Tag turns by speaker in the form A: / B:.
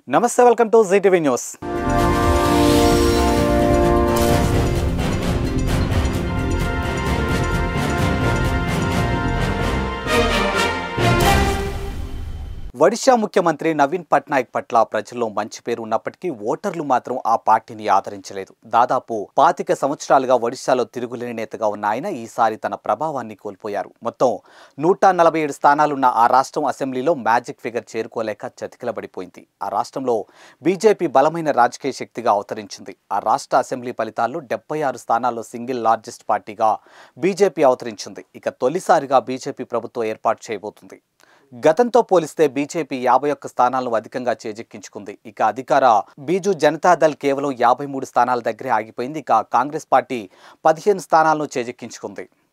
A: నమస్తే welcome to GTV news Odisha ముఖ్యమంత్రి నవీన్ పట్నాయక్ పట్ల ప్రజల్లో మంచి పేరు ఉన్నప్పటికీ ఓటర్లు మాత్రం ఆ పార్టీని ఆదరించలేదు దాదాపు పాతిక సంవత్సరాలుగా ఒడిశాలో తిరుగులేని నేతగా ఉన్న ఆయన ఈసారి తన ప్రభావాన్ని కోల్పోయారు మొత్తం నూట నలభై ఏడు స్థానాలున్న ఆ రాష్ట్రం అసెంబ్లీలో మ్యాజిక్ ఫిగర్ చేరుకోలేక చతికిలబడిపోయింది ఆ రాష్ట్రంలో బీజేపీ బలమైన రాజకీయ శక్తిగా అవతరించింది ఆ రాష్ట్ర అసెంబ్లీ ఫలితాల్లో డెబ్బై ఆరు స్థానాల్లో సింగిల్ లార్జెస్ట్ పార్టీగా బీజేపీ అవతరించింది ఇక తొలిసారిగా బీజేపీ ప్రభుత్వం ఏర్పాటు చేయబోతుంది గతంతో పోలిస్తే బీజేపీ యాభై ఒక్క స్థానాలను అధికంగా చేజెక్కించుకుంది ఇక అధికార బీజు జనతాదళ్ కేవలం యాభై మూడు స్థానాల దగ్గరే ఆగిపోయింది ఇక కాంగ్రెస్ పార్టీ పదిహేను స్థానాలను చేజెక్కించుకుంది